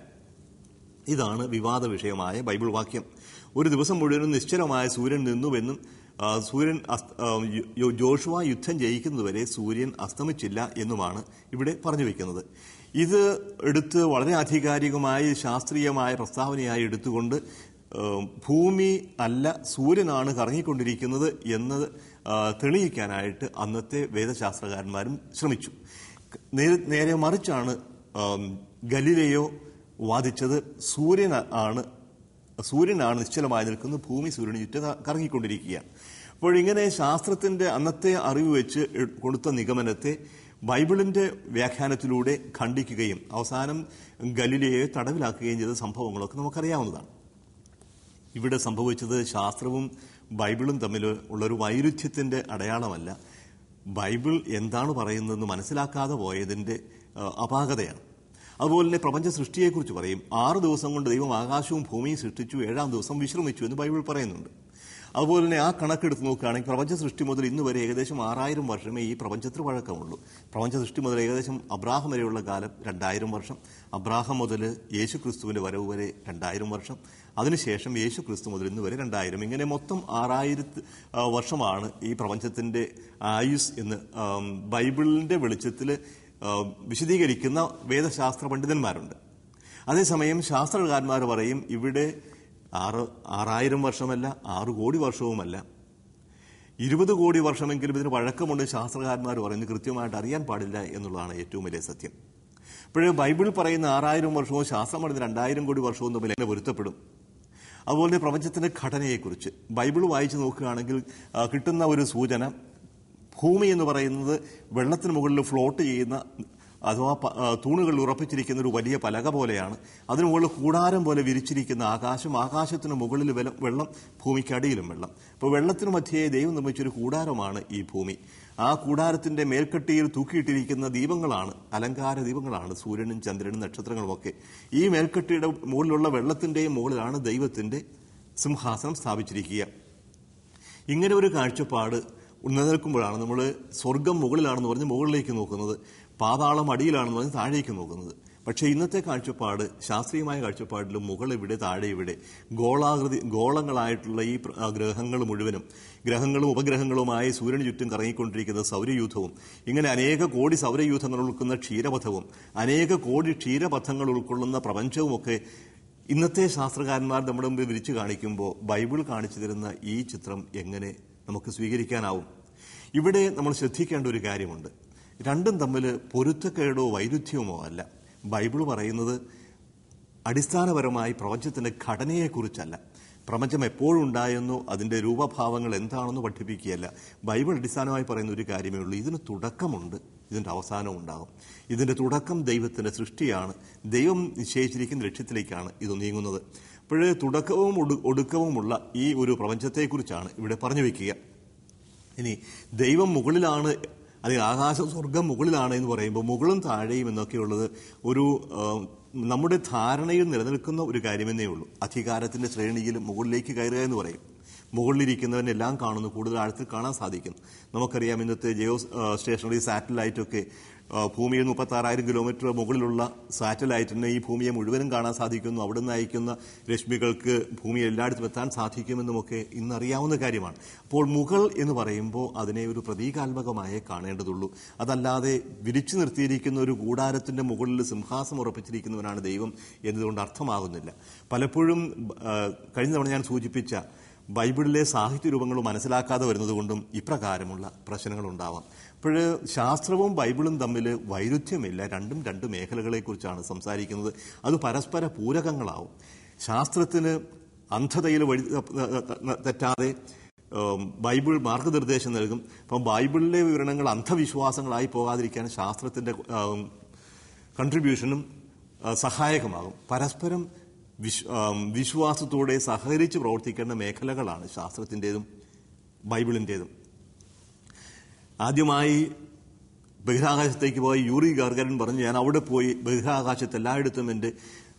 Speaker 2: ഇതാണ് വിവാദ വിഷയമായ ബൈബിൾ വാക്യം ഒരു ദിവസം മുഴുവനും നിശ്ചലമായ സൂര്യൻ നിന്നുവെന്നും ആ, സൂര്യൻ അസ്ത- ആ, യോ- ജോഷുവ യുദ്ധം ജയിക്കുന്നതുവരെ സൂര്യൻ അസ്തമിച്ചില്ല എന്നുമാണ് ഇവിടെ പറഞ്ഞു വെക്കുന്നത് ഇത് എടുത്ത് വളരെ ആധികാരികമായി ശാസ്ത്രീയമായ പ്രസ്താവനയായി എടുത്തുകൊണ്ട് ആ, ഭൂമി അല്ല സൂര്യനാണ് കറങ്ങിക്കൊണ്ടിരിക്കുന്നത് എന്നത് ആ, തെളിയിക്കാനായിട്ട് അന്നത്തെ വേദശാസ്ത്രകാരന്മാരും ശ്രമിച്ചു നേരെ നേരെ മറിച്ചാണ് ആം, ഗലീലയോ വാദിച്ചത് സൂര്യൻ ആണ് സൂര്യനാണ് നിശ്ചലമായി നിൽക്കുന്നത് ഭൂമി സൂര്യന് ചുറ്റും ക- കറങ്ങിക്കൊണ്ടിരിക്കുകയാണ് അപ്പോൾ ഇങ്ങനെ ശാസ്ത്രത്തിന്റെ അന്നത്തെ അറിവ് വെച്ച് എ- കൊടുത്ത നിഗമനത്തെ ബൈബിളിന്റെ വ്യാഖ്യാനത്തിലൂടെ ਖണ്ഡിക്കുകയും അവസാനം ഗലീലയെ തടവിലാക്കുകയും ചെയ്ത സംഭവങ്ങളൊക്കെ നമുക്കറിയാവുന്നതാണ് ഇവിടെ സംഭവിച്ചത് ശാസ്ത്രവും ബൈബിളും തമ്മിൽ ഉള്ളൊരു വൈരുദ്ധ്യത്തിന്റെ അടയാളമല്ല ബൈബിൾ എന്താണ് പറയുന്നതെന്ന് മനസ്സിലാക്കാതെ പോയതിന്റെ ആ, അപാകതയാണ് അതുപോലെ തന്നെ പ്രപഞ്ച സൃഷ്ടിയെക്കുറിച്ച് പറയും ആറ് ദിവസം കൊണ്ട് ദൈവം ആകാശവും ഭൂമിയും സൃഷ്ടിച്ചു ഏഴാം ദിവസം വിശ്രമിച്ചു എന്ന് ബൈബിൾ പറയുന്നുണ്ട് അതുപോലെ തന്നെ ആ കണക്കെടുത്ത് നോക്കുകയാണെങ്കിൽ പ്രപഞ്ച സൃഷ്ടി മുതൽ ഇന്ന് വരെ ഏകദേശം ആറായിരം വർഷമേ ഈ പ്രപഞ്ചത്തിന് പഴക്കമുള്ളൂ പ്രപഞ്ച സൃഷ്ടി മുതൽ ഏകദേശം അബ്രാഹം വരെയുള്ള കാലം രണ്ടായിരം വർഷം അബ്രാഹം മുതൽ യേശു ക്രിസ്തുവിന്റെ വരവ് വരെ രണ്ടായിരം വർഷം അതിനുശേഷം യേശു ക്രിസ്തു മുതൽ ഇന്ന് വരെ രണ്ടായിരം ഇങ്ങനെ മൊത്തം ആറായിരത്തി ആ, വർഷമാണ് ഈ പ്രപഞ്ചത്തിന്റെ ആയുസ് എന്ന് ആം, ബൈബിളിന്റെ വെളിച്ചത്തിൽ ആ, വിശദീകരിക്കുന്ന വേദശാസ്ത്ര പണ്ഡിതന്മാരുണ്ട് അതേസമയം ശാസ്ത്രകാരന്മാർ പറയും ഇവിടെ ആറ് ആറായിരം വർഷമല്ല ആറ് കോടി വർഷവുമല്ല ഇരുപത് കോടി വർഷമെങ്കിലും ഇതിന് വഴക്കമുണ്ട് ശാസ്ത്രകാരന്മാർ പറയുന്നത് കൃത്യമായിട്ട് അറിയാൻ പാടില്ല എന്നുള്ളതാണ് ഏറ്റവും വലിയ സത്യം ഇപ്പോഴേ ബൈബിൾ പറയുന്ന ആറായിരം വർഷവും ശാസ്ത്രം പറയുന്ന രണ്ടായിരം കോടി വർഷവും തമ്മിൽ എങ്ങനെ പൊരുത്തപ്പെടും അതുപോലെ തന്നെ പ്രപഞ്ചത്തിന്റെ ഘടനയെക്കുറിച്ച് ബൈബിൾ വായിച്ചു നോക്കുകയാണെങ്കിൽ ആ, കിട്ടുന്ന ഒരു സൂചന ഭൂമി എന്ന് പറയുന്നത് വെള്ളത്തിന് മുകളിൽ ഫ്ലോട്ട് ചെയ്യുന്ന അഥവാ പ- ആ, തൂണുകളിൽ ഉറപ്പിച്ചിരിക്കുന്ന ഒരു വലിയ പലക പോലെയാണ് അതിന് മുകളിൽ കൂടാരം പോലെ വിരിച്ചിരിക്കുന്ന ആകാശം ആകാശത്തിന് മുകളിൽ വെള്ളം വെള്ളം ഭൂമിക്കടിയിലും വെള്ളം അപ്പോൾ വെള്ളത്തിന് മധ്യേ ദൈവം നിർമ്മിച്ചൊരു കൂടാരമാണ് ഈ ഭൂമി ആ കൂടാരത്തിന്റെ മേൽക്കട്ടിയിൽ തൂക്കിയിട്ടിരിക്കുന്ന ദീപങ്ങളാണ് അലങ്കാര ദീപങ്ങളാണ് സൂര്യനും ചന്ദ്രനും നക്ഷത്രങ്ങളും ഒക്കെ ഈ മേൽക്കട്ടിയുടെ മുകളിലുള്ള വെള്ളത്തിന്റെയും മുകളിലാണ് ദൈവത്തിന്റെ സിംഹാസനം സ്ഥാപിച്ചിരിക്കുക ഇങ്ങനെ ഒരു കാഴ്ചപ്പാട് നിലനിൽക്കുമ്പോഴാണ് നമ്മൾ സ്വർഗം മുകളിലാണെന്ന് പറഞ്ഞ് മുകളിലേക്ക് നോക്കുന്നത് പാതാളം അടിയിലാണെന്ന് പറഞ്ഞ് താഴേക്ക് നോക്കുന്നത് പക്ഷേ ഇന്നത്തെ കാഴ്ചപ്പാട് ശാസ്ത്രീയമായ കാഴ്ചപ്പാടിലും മുകൾ ഇവിടെ താഴെ ഇവിടെ ഗോളാകൃതി ഗോളങ്ങളായിട്ടുള്ള ഈ പ്ര- ആ ഗ്രഹങ്ങൾ മുഴുവനും ഗ്രഹങ്ങളും ഉപഗ്രഹങ്ങളുമായി സൂര്യന് ചുറ്റും കറങ്ങിക്കൊണ്ടിരിക്കുന്ന സൗരയൂഥവും ഇങ്ങനെ അനേക കോടി സൗരയൂഥങ്ങൾ ഉൾക്കുന്ന ക്ഷീരപഥവും അനേക കോടി ക്ഷീരപഥങ്ങൾ ഉൾക്കൊള്ളുന്ന പ്രപഞ്ചവുമൊക്കെ ഇന്നത്തെ ശാസ്ത്രകാരന്മാർ നമ്മുടെ മുമ്പിൽ വിരിച്ചു കാണിക്കുമ്പോൾ ബൈബിൾ കാണിച്ചു തരുന്ന ഈ ചിത്രം എങ്ങനെ നമുക്ക് സ്വീകരിക്കാനാവും ഇവിടെ നമ്മൾ ശ്രദ്ധിക്കേണ്ട ഒരു കാര്യമുണ്ട് രണ്ടും തമ്മിൽ പൊരുത്തക്കേടോ വൈരുദ്ധ്യമോ അല്ല ബൈബിൾ പറയുന്നത് അടിസ്ഥാനപരമായി പ്രപഞ്ചത്തിന്റെ ഘടനയെക്കുറിച്ചല്ല പ്രപഞ്ചം എപ്പോഴും ഉണ്ടായെന്നോ അതിന്റെ രൂപഭാവങ്ങൾ എന്താണെന്ന് പഠിപ്പിക്കുകയല്ല ബൈബിൾ അടിസ്ഥാനമായി പറയുന്ന ഒരു കാര്യമേ ഉള്ളൂ ഇതിന് തുടക്കമുണ്ട് ഇതിന്റെ അവസാനവും ഉണ്ടാകും ഇതിന്റെ തുടക്കം ദൈവത്തിന്റെ സൃഷ്ടിയാണ് ദൈവം നിശ്ചയിച്ചിരിക്കുന്ന ലക്ഷ്യത്തിലേക്കാണ് ഇത് നീങ്ങുന്നത് അപ്പോഴേ തുടക്കവും ഒടു- ഒടുക്കവുമുള്ള ഈ ഒരു പ്രപഞ്ചത്തെക്കുറിച്ചാണ് ഇവിടെ പറഞ്ഞു വെക്കുക ഇനി ദൈവം മുകളിലാണ് അല്ലെങ്കിൽ ആകാശ സ്വർഗം മുകളിലാണ് എന്ന് പറയുമ്പോൾ മുകളും താഴെയും എന്നൊക്കെയുള്ളത് ഒരു ആ, നമ്മുടെ ധാരണയിൽ നിലനിൽക്കുന്ന ഒരു കാര്യമെന്നേ ഉള്ളൂ അധികാരത്തിന്റെ ശ്രേണിയിൽ മുകളിലേക്ക് കയറുക എന്ന് പറയും മുകളിലിരിക്കുന്നവൻ എല്ലാം കാണുന്നു കൂടുതൽ ആഴത്തിൽ കാണാൻ സാധിക്കും നമുക്കറിയാം ഇന്നത്തെ ജിയോ ആ, സ്റ്റേഷനറി സാറ്റലൈറ്റ് ഒക്കെ ആ, ഭൂമിയിൽ മുപ്പത്തി ആറായിരം കിലോമീറ്റർ മുകളിലുള്ള സാറ്റലൈറ്റിന് ഈ ഭൂമിയെ മുഴുവനും കാണാൻ സാധിക്കുന്നു അവിടെ നിന്ന് അയക്കുന്ന രശ്മികൾക്ക് ഭൂമി എല്ലായിടത്തും എത്താൻ സാധിക്കുമെന്നുമൊക്കെ ഇന്നറിയാവുന്ന കാര്യമാണ് അപ്പോൾ മുകൾ എന്ന് പറയുമ്പോൾ അതിനെ ഒരു പ്രതീകാത്മകമായേ കാണേണ്ടതുള്ളൂ അതല്ലാതെ വിരിച്ചു നിർത്തിയിരിക്കുന്ന ഒരു കൂടാരത്തിന്റെ മുകളിൽ സിംഹാസം ഉറപ്പിച്ചിരിക്കുന്നവനാണ് ദൈവം എന്നതുകൊണ്ട് അർത്ഥമാകുന്നില്ല പലപ്പോഴും ആ, കഴിഞ്ഞ തവണ ഞാൻ സൂചിപ്പിച്ച ബൈബിളിലെ സാഹിത്യ രൂപങ്ങൾ മനസ്സിലാക്കാതെ വരുന്നതുകൊണ്ടും ഇപ്രകാരമുള്ള പ്രശ്നങ്ങൾ ഉണ്ടാവാം അപ്പോൾ ശാസ്ത്രവും ബൈബിളും തമ്മിൽ വൈരുദ്ധ്യമില്ല രണ്ടും രണ്ട് മേഖലകളെക്കുറിച്ചാണ് സംസാരിക്കുന്നത് അത് പരസ്പര പൂരകങ്ങളാവും ശാസ്ത്രത്തിന് അന്ധതയിൽ വഴി തെറ്റാതെ ഉം, ബൈബിൾ മാർഗനിർദ്ദേശം നൽകും അപ്പം ബൈബിളിലെ വിവരണങ്ങൾ അന്ധവിശ്വാസങ്ങളായി പോകാതിരിക്കാൻ ശാസ്ത്രത്തിന്റെ ഉം, കൺട്രിബ്യൂഷനും ആ, സഹായകമാകും പരസ്പരം വിശ് ആം, വിശ്വാസത്തോടെ സഹകരിച്ച് പ്രവർത്തിക്കേണ്ട മേഖലകളാണ് ശാസ്ത്രത്തിൻ്റെതും ബൈബിളിൻ്റെതും ആദ്യമായി ബഹിരാകാശത്തേക്ക് പോയി യൂറി ഗാർഗരൻ പറഞ്ഞു ഞാൻ അവിടെ പോയി ബഹിരാകാശത്ത് എല്ലായിടത്തും എൻ്റെ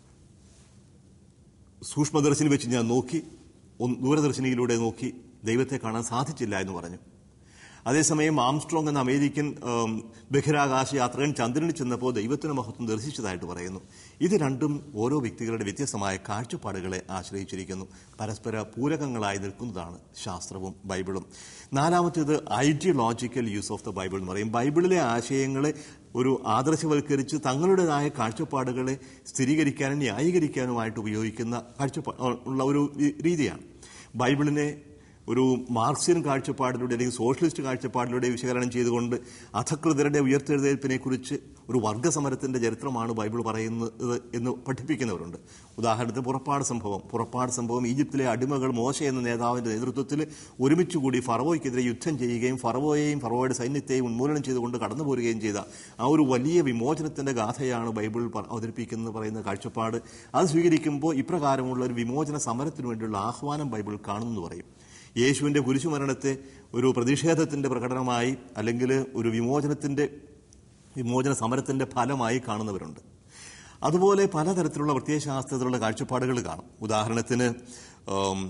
Speaker 2: സൂക്ഷ്മദർശിനി വെച്ച് ഞാൻ നോക്കി ഒന്ന് ദൂരദർശിനിയിലൂടെ നോക്കി ദൈവത്തെ കാണാൻ സാധിച്ചില്ല എന്ന് പറഞ്ഞു അതേസമയം ആംസ്ട്രോങ് എന്ന അമേരിക്കൻ ഉം, ബഹിരാകാശ യാത്രകൻ ചന്ദ്രനിൽ ചെന്നപ്പോൾ ദൈവത്തിന്റെ മഹത്വം ദർശിച്ചതായിട്ട് പറയുന്നു ഇത് രണ്ടും ഓരോ വ്യക്തികളുടെ വ്യത്യസ്തമായ കാഴ്ചപ്പാടുകളെ ആശ്രയിച്ചിരിക്കുന്നു പരസ്പര പൂരകങ്ങളായി നിൽക്കുന്നതാണ് ശാസ്ത്രവും ബൈബിളും നാലാമത്തേത് ideological use of the Bible എന്ന് പറയും ബൈബിളിലെ ആശയങ്ങളെ ഒരു ആദർശവൽക്കരിച്ച് തങ്ങളുടേതായ കാഴ്ചപ്പാടുകളെ സ്ഥിരീകരിക്കാനും ന്യായീകരിക്കാനുമായിട്ട് ഉപയോഗിക്കുന്ന കാഴ്ചപ്പാ ഉള്ള ഒരു രീ- രീതിയാണ് ബൈബിളിനെ ഒരു മാർക്സിയൻ കാഴ്ചപ്പാടിലൂടെ അല്ലെങ്കിൽ സോഷ്യലിസ്റ്റ് കാഴ്ചപ്പാടിലൂടെ വിശകലനം ചെയ്തുകൊണ്ട് അധകൃതരുടെ ഉയർത്തെഴുന്നേൽപ്പിനെ കുറിച്ച് ഒരു വർഗസമരത്തിന്റെ ചരിത്രമാണ് ബൈബിൾ പറയുന്നത് എന്ന് പഠിപ്പിക്കുന്നവരുണ്ട് ഉദാഹരണത്തിന് പുറപ്പാട് സംഭവം പുറപ്പാട് സംഭവം ഈജിപ്തിലെ അടിമകൾ മോശ എന്ന നേതാവിന്റെ നേതൃത്വത്തിൽ ഒരുമിച്ചുകൂടി ഫറവോയ്ക്കെതിരെ യുദ്ധം ചെയ്യുകയും ഫറവോയെയും ഫറവോയുടെ സൈന്യത്തെയും ഉന്മൂലനം ചെയ്തുകൊണ്ട് കടന്നുപോരുകയും ചെയ്ത ആ ഒരു വലിയ വിമോചനത്തിന്റെ ഗാഥയാണ് ബൈബിൾ പ- അവതരിപ്പിക്കുന്നത് പറയുന്ന കാഴ്ചപ്പാട് അത് സ്വീകരിക്കുമ്പോൾ ഇപ്രകാരമുള്ള ഒരു വിമോചന സമരത്തിനു വേണ്ടിയുള്ള ആഹ്വാനം ബൈബിൾ കാണുന്നു എന്ന് പറയും യേശുവിന്റെ കുരിശുമരണത്തെ ഒരു പ്രതിഷേധത്തിന്റെ പ്രകടനമായി അല്ലെങ്കിൽ ഒരു വിമോചനത്തിന്റെ വിമോചന സമരത്തിന്റെ ഫലമായി കാണുന്നവരുണ്ട് അതുപോലെ പലതരത്തിലുള്ള പ്രത്യയശാസ്ത്രത്തിലുള്ള കാഴ്ചപ്പാടുകൾ കാണും ഉദാഹരണത്തിന് ഉം,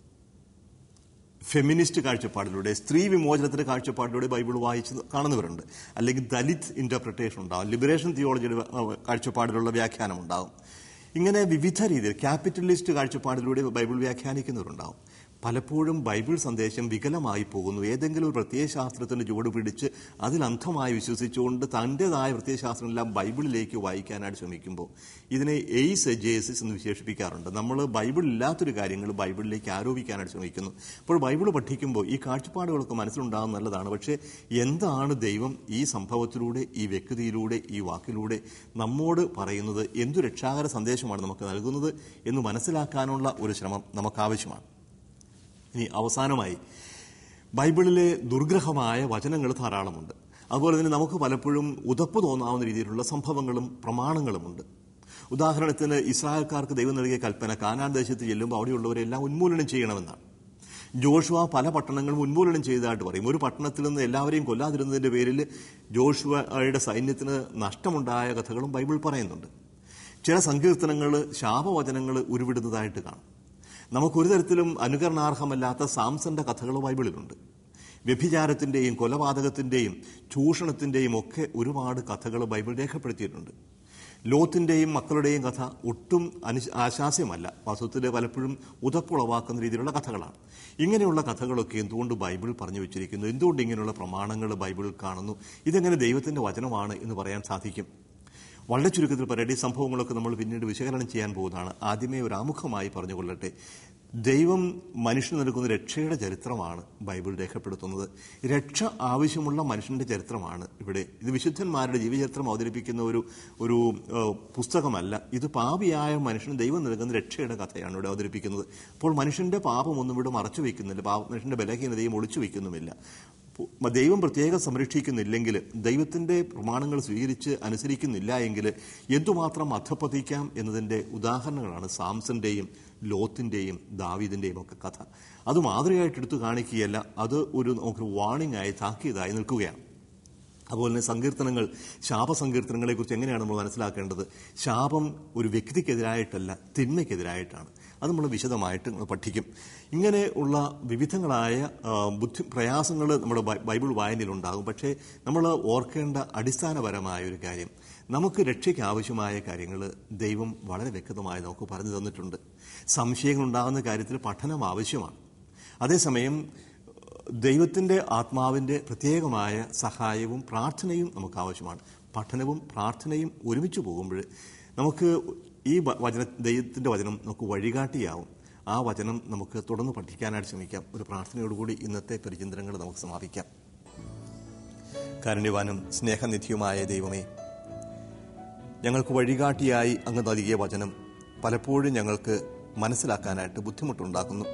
Speaker 2: ഫെമിനിസ്റ്റ് കാഴ്ചപ്പാടിലൂടെ സ്ത്രീ വിമോചനത്തിന്റെ കാഴ്ചപ്പാടിലൂടെ ബൈബിൾ വായിച്ച് കാണുന്നവരുണ്ട് അല്ലെങ്കിൽ ദലിത് ഇന്റർപ്രിട്ടേഷൻ ഉണ്ടാവും ലിബറേഷൻ തിയോളജിയുടെ അഹ്, കാഴ്ചപ്പാടിലുള്ള വ്യാഖ്യാനം ഉണ്ടാവും ഇങ്ങനെ വിവിധ രീതിയിൽ ക്യാപിറ്റലിസ്റ്റ് കാഴ്ചപ്പാടിലൂടെ ബൈബിൾ വ്യാഖ്യാനിക്കുന്നവരുണ്ടാവും പലപ്പോഴും ബൈബിൾ സന്ദേശം വികലമായി പോകുന്നു ഏതെങ്കിലും ഒരു പ്രത്യയശാസ്ത്രത്തിന്റെ ചുവട് പിടിച്ച് അതിൽ അന്ധമായി വിശ്വസിച്ചുകൊണ്ട് തൻ്റെതായ പ്രത്യയശാസ്ത്രമെല്ലാം ബൈബിളിലേക്ക് വായിക്കാനായിട്ട് ശ്രമിക്കുമ്പോൾ ഇതിനെ എയ്സ് എജേസിസ് എന്ന് വിശേഷിപ്പിക്കാറുണ്ട് നമ്മൾ ബൈബിൾ ഇല്ലാത്തൊരു കാര്യങ്ങൾ ബൈബിളിലേക്ക് ആരോപിക്കാനായിട്ട് ശ്രമിക്കുന്നു അപ്പോൾ ബൈബിൾ പഠിക്കുമ്പോൾ ഈ കാഴ്ചപ്പാടുകളൊക്കെ മനസ്സിലുണ്ടാകുന്ന നല്ലതാണ് പക്ഷേ എന്താണ് ദൈവം ഈ സംഭവത്തിലൂടെ ഈ വ്യക്തിയിലൂടെ ഈ വാക്കിലൂടെ നമ്മോട് പറയുന്നത് എന്തു രക്ഷാകര സന്ദേശമാണ് നമുക്ക് നൽകുന്നത് എന്ന് മനസ്സിലാക്കാനുള്ള ഒരു ശ്രമം നമുക്ക് ആവശ്യമാണ് ഇനി അവസാനമായി ബൈബിളിലെ ദുർഗ്രഹമായ വചനങ്ങൾ ധാരാളമുണ്ട് അതുപോലെ തന്നെ നമുക്ക് പലപ്പോഴും ഉതപ്പ് തോന്നാവുന്ന രീതിയിലുള്ള സംഭവങ്ങളും പ്രമാണങ്ങളുമുണ്ട് ഉദാഹരണത്തിന് ഇസ്രായേൽക്കാർക്ക് ദൈവം നൽകിയ കൽപ്പന കാനാൻ ദേശത്ത് ചെല്ലുമ്പോൾ അവിടെയുള്ളവരെല്ലാം ഉന്മൂലനം ചെയ്യണമെന്നാണ് ജോഷുവ പല പട്ടണങ്ങളും ഉന്മൂലനം ചെയ്തതായിട്ട് പറയും ഒരു പട്ടണത്തിൽ നിന്ന് എല്ലാവരെയും കൊല്ലാതിരുന്നതിന്റെ പേരിൽ ജോഷുവയുടെ സൈന്യത്തിന് നഷ്ടമുണ്ടായ കഥകളും ബൈബിൾ പറയുന്നുണ്ട് ചില സങ്കീർത്തനങ്ങൾ ശാപവചനങ്ങൾ ഉരുവിടുന്നതായിട്ട് കാണും നമുക്കൊരു തരത്തിലും അനുകരണാർഹമല്ലാത്ത സാംസന്റെ കഥകൾ ബൈബിളിലുണ്ട് വ്യഭിചാരത്തിന്റെയും കൊലപാതകത്തിന്റെയും ചൂഷണത്തിന്റെയും ഒക്കെ ഒരുപാട് കഥകൾ ബൈബിൾ രേഖപ്പെടുത്തിയിട്ടുണ്ട് ലോത്തിൻ്റെയും മക്കളുടെയും കഥ ഒട്ടും അനു ആശാസ്യമല്ല വാസ്തവത്തിൽ പലപ്പോഴും ഉതപ്പുളവാക്കുന്ന രീതിയിലുള്ള കഥകളാണ് ഇങ്ങനെയുള്ള കഥകളൊക്കെ എന്തുകൊണ്ട് ബൈബിൾ പറഞ്ഞു വെച്ചിരിക്കുന്നു എന്തുകൊണ്ട് ഇങ്ങനെയുള്ള പ്രമാണങ്ങൾ ബൈബിളിൽ കാണുന്നു ഇതെങ്ങനെ ദൈവത്തിൻ്റെ വചനമാണ് എന്ന് പറയാൻ സാധിക്കും വളരെ ചുരുക്കത്തിൽ പറയട്ടെ ഈ സംഭവങ്ങളൊക്കെ നമ്മൾ പിന്നീട് വിശകലനം ചെയ്യാൻ പോകുന്നതാണ് ആദ്യമേ ഒരു ആമുഖമായി പറഞ്ഞുകൊള്ളട്ടെ ദൈവം മനുഷ്യന് നൽകുന്ന രക്ഷയുടെ ചരിത്രമാണ് ബൈബിൾ രേഖപ്പെടുത്തുന്നത് രക്ഷ ആവശ്യമുള്ള മനുഷ്യന്റെ ചരിത്രമാണ് ഇവിടെ ഇത് വിശുദ്ധന്മാരുടെ ജീവചരിത്രം അവതരിപ്പിക്കുന്ന ഒരു ഒരു ഏഹ്, പുസ്തകമല്ല ഇത് പാപിയായ മനുഷ്യന് ദൈവം നൽകുന്ന രക്ഷയുടെ കഥയാണ് ഇവിടെ അവതരിപ്പിക്കുന്നത് അപ്പോൾ മനുഷ്യന്റെ പാപമൊന്നും ഇവിടെ മറച്ചു വയ്ക്കുന്നില്ല പാപ മനുഷ്യന്റെ ബലഹീനതയും ഒളിച്ചു വയ്ക്കുന്നുമില്ല പു- ദൈവം പ്രത്യേകം സംരക്ഷിക്കുന്നില്ലെങ്കിൽ ദൈവത്തിന്റെ പ്രമാണങ്ങൾ സ്വീകരിച്ച് അനുസരിക്കുന്നില്ല എങ്കിൽ എന്തുമാത്രം അധപ്പതിക്കാം എന്നതിന്റെ ഉദാഹരണങ്ങളാണ് സാംസന്റെയും ലോത്തിന്റെയും ദാവീദിന്റെയും ഒക്കെ കഥ അത് മാതൃകയായിട്ട് എടുത്തു കാണിക്കുകയല്ല അത് ഒരു നമുക്ക് വാണിംഗ് ആയി താക്കീതായി നിൽക്കുകയാണ് അതുപോലെ തന്നെ സങ്കീർത്തനങ്ങൾ ശാപസങ്കീർത്തനങ്ങളെ കുറിച്ച് എങ്ങനെയാണ് നമ്മൾ മനസ്സിലാക്കേണ്ടത് ശാപം ഒരു വ്യക്തിക്കെതിരായിട്ടല്ല തിന്മയ്ക്കെതിരായിട്ടാണ് അത് നമ്മൾ വിശദമായിട്ട് നമ്മൾ പഠിക്കും ഇങ്ങനെ ഉള്ള വിവിധങ്ങളായ ആ, ബുദ്ധി പ്രയാസങ്ങൾ നമ്മുടെ ബൈ- ബൈബിൾ വായനയിലുണ്ടാകും പക്ഷേ നമ്മൾ ഓർക്കേണ്ട അടിസ്ഥാനപരമായ ഒരു കാര്യം നമുക്ക് രക്ഷയ്ക്ക് ആവശ്യമായ കാര്യങ്ങൾ ദൈവം വളരെ വ്യക്തമായി നമുക്ക് പറഞ്ഞു തന്നിട്ടുണ്ട് സംശയങ്ങൾ ഉണ്ടാകുന്ന കാര്യത്തിൽ പഠനം ആവശ്യമാണ് അതേസമയം ദൈവത്തിൻ്റെ ആത്മാവിൻ്റെ പ്രത്യേകമായ സഹായവും പ്രാർത്ഥനയും നമുക്ക് ആവശ്യമാണ് പഠനവും പ്രാർത്ഥനയും ഒരുമിച്ച് പോകുമ്പോൾ നമുക്ക് ഈ വ- വചന ദൈവത്തിൻ്റെ വചനം നമുക്ക് വഴികാട്ടിയാവും ആ വചനം നമുക്ക് തുടർന്ന് പഠിക്കാനായിട്ട് ശ്രമിക്കാം ഒരു പ്രാർത്ഥനയോടുകൂടി ഇന്നത്തെ പരിചിന്തനങ്ങൾ നമുക്ക് സമാപിക്കാം കാരുണ്യവാനും സ്നേഹനിധിയുമായ ദൈവമേ ഞങ്ങൾക്ക് വഴികാട്ടിയായി അങ്ങ് നൽകിയ വചനം പലപ്പോഴും ഞങ്ങൾക്ക് മനസ്സിലാക്കാനായിട്ട് ബുദ്ധിമുട്ടുണ്ടാക്കുന്നു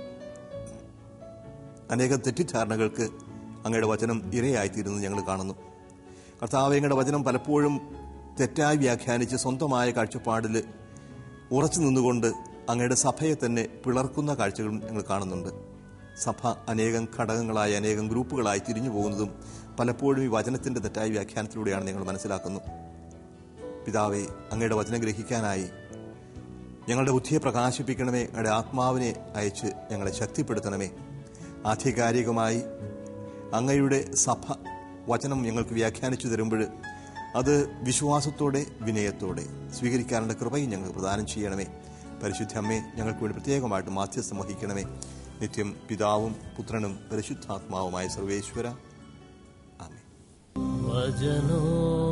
Speaker 2: അനേകം തെറ്റിദ്ധാരണകൾക്ക് അങ്ങയുടെ വചനം ഇരയായിത്തീരുന്നത് ഞങ്ങൾ കാണുന്നു കർത്താവ് അങ്ങയുടെ വചനം പലപ്പോഴും തെറ്റായി വ്യാഖ്യാനിച്ച് സ്വന്തമായ കാഴ്ചപ്പാടിൽ ഉറച്ചു നിന്നുകൊണ്ട് അങ്ങയുടെ സഭയെ തന്നെ പിളർക്കുന്ന കാഴ്ചകളും ഞങ്ങൾ കാണുന്നുണ്ട് സഭ അനേകം ഘടകങ്ങളായി അനേകം ഗ്രൂപ്പുകളായി തിരിഞ്ഞു പോകുന്നതും പലപ്പോഴും ഈ വചനത്തിന്റെ തെറ്റായ വ്യാഖ്യാനത്തിലൂടെയാണ് ഞങ്ങൾ മനസ്സിലാക്കുന്നു പിതാവെ അങ്ങയുടെ വചനം ഗ്രഹിക്കാനായി ഞങ്ങളുടെ ബുദ്ധിയെ പ്രകാശിപ്പിക്കണമേ ഞങ്ങളുടെ ആത്മാവിനെ അയച്ച് ഞങ്ങളെ ശക്തിപ്പെടുത്തണമേ ആധികാരികമായി അങ്ങയുടെ സഭ വചനം ഞങ്ങൾക്ക് വ്യാഖ്യാനിച്ചു തരുമ്പോൾ അത് വിശ്വാസത്തോടെ വിനയത്തോടെ സ്വീകരിക്കാനുള്ള കൃപയും ഞങ്ങൾക്ക് പ്രദാനം ചെയ്യണമേ പരിശുദ്ധ അമ്മേ ഞങ്ങൾക്ക് വേണ്ടി പ്രത്യേകമായിട്ട് മാധ്യസ്ഥം വഹിക്കണമേ നിത്യം പിതാവും പുത്രനും പരിശുദ്ധാത്മാവുമായ സർവേശ്വര ആമേ
Speaker 1: വചനോ